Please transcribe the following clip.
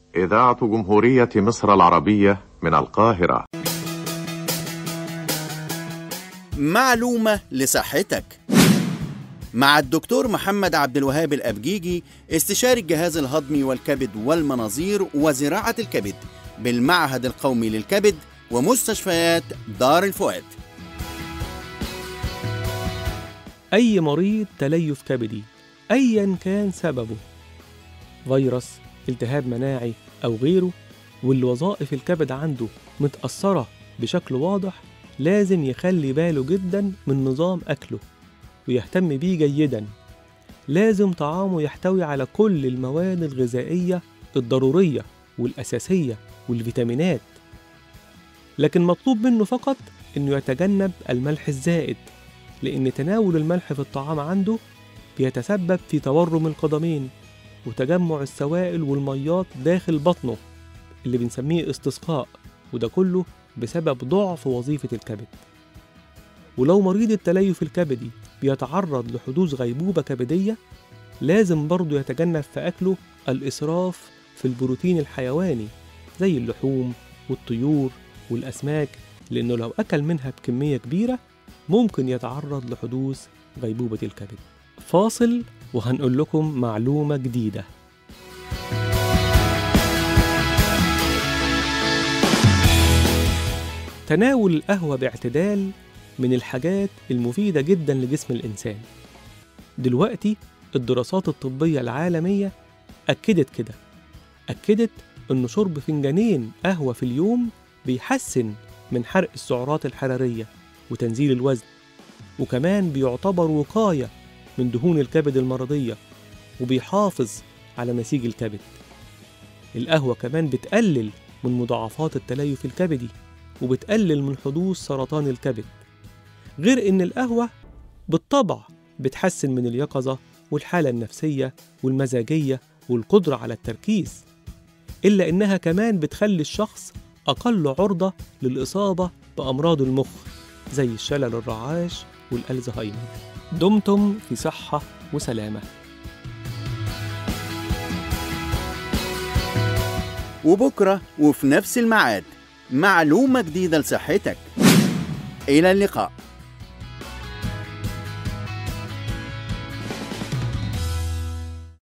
إذاعة جمهورية مصر العربية من القاهرة معلومة لصحتك مع الدكتور محمد عبد الوهاب الأبجيجي استشاري الجهاز الهضمي والكبد والمناظير وزراعة الكبد بالمعهد القومي للكبد ومستشفيات دار الفؤاد أي مريض تليف كبدي أيا كان سببه فيروس التهاب مناعي أو غيره واللي وظائف الكبد عنده متأثرة بشكل واضح لازم يخلي باله جدا من نظام أكله ويهتم بيه جيدا لازم طعامه يحتوي على كل المواد الغذائية الضرورية والأساسية والفيتامينات لكن مطلوب منه فقط إنه يتجنب الملح الزائد لأن تناول الملح في الطعام عنده بيتسبب في تورم القدمين وتجمع السوائل والميات داخل بطنه اللي بنسميه استسقاء وده كله بسبب ضعف وظيفة الكبد ولو مريض التليف الكبدي بيتعرض لحدوث غيبوبة كبدية لازم برضه يتجنب في أكله الإسراف في البروتين الحيواني زي اللحوم والطيور والأسماك لأنه لو أكل منها بكمية كبيرة ممكن يتعرض لحدوث غيبوبة الكبد فاصل وهنقول لكم معلومة جديدة تناول القهوة باعتدال من الحاجات المفيدة جدا لجسم الإنسان دلوقتي الدراسات الطبية العالمية أكدت كده أكدت إن شرب فنجانين قهوة في اليوم بيحسن من حرق السعرات الحرارية وتنزيل الوزن وكمان بيعتبر وقاية من دهون الكبد المرضية وبيحافظ على نسيج الكبد القهوة كمان بتقلل من مضاعفات التليف الكبدي وبتقلل من حدوث سرطان الكبد غير إن القهوة بالطبع بتحسن من اليقظة والحالة النفسية والمزاجية والقدرة على التركيز إلا إنها كمان بتخلي الشخص أقل عرضة للإصابة بأمراض المخ زي الشلل الرعاش والألزهايمر دمتم في صحة وسلامة وبكرة وفي نفس الميعاد معلومة جديدة لصحتك إلى اللقاء